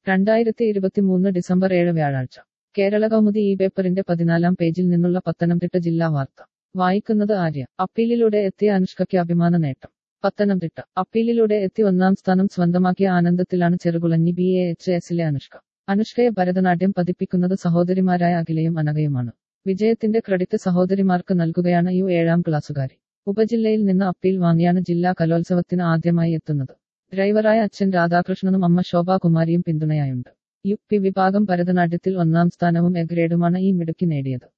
രണ്ടായിരത്തി ഇരുപത്തിമൂന്ന് ഡിസംബർ ഏഴ് വ്യാഴാഴ്ച കേരള കൗമുദി ഈ പേപ്പറിന്റെ പതിനാലാം പേജിൽ നിന്നുള്ള പത്തനംതിട്ട ജില്ലാ വാർത്ത വായിക്കുന്നത് ആര്യ അപ്പീലിലൂടെ എത്തിയ അനുഷ്കയ്ക്ക് അഭിമാന നേട്ടം പത്തനംതിട്ട അപ്പീലിലൂടെ എത്തി ഒന്നാം സ്ഥാനം സ്വന്തമാക്കിയ ആനന്ദത്തിലാണ് ചെറുകുളഞ്ഞി ബി എ എച്ച് എസിലെ അനുഷ്ക അനുഷ്കയെ ഭരതനാട്യം പതിപ്പിക്കുന്നത് സഹോദരിമാരായ അഖിലയും അനഘയുമാണ് വിജയത്തിന്റെ ക്രെഡിറ്റ് സഹോദരിമാർക്ക് നൽകുകയാണ് യു ഏഴാം ക്ലാസ്സുകാരി ഉപജില്ലയിൽ നിന്ന് അപ്പീൽ വാങ്ങിയാണ് ജില്ലാ കലോത്സവത്തിന് ആദ്യമായി എത്തുന്നത് ഡ്രൈവറായ അച്ഛൻ രാധാകൃഷ്ണനും അമ്മ ശോഭാകുമാരിയും പിന്തുണയായുണ്ട് യു പി വിഭാഗം ഭരതനാട്യത്തിൽ ഒന്നാം സ്ഥാനവും എ ഗ്രേഡുമാണ് ഈ മിടുക്കി നേടിയത്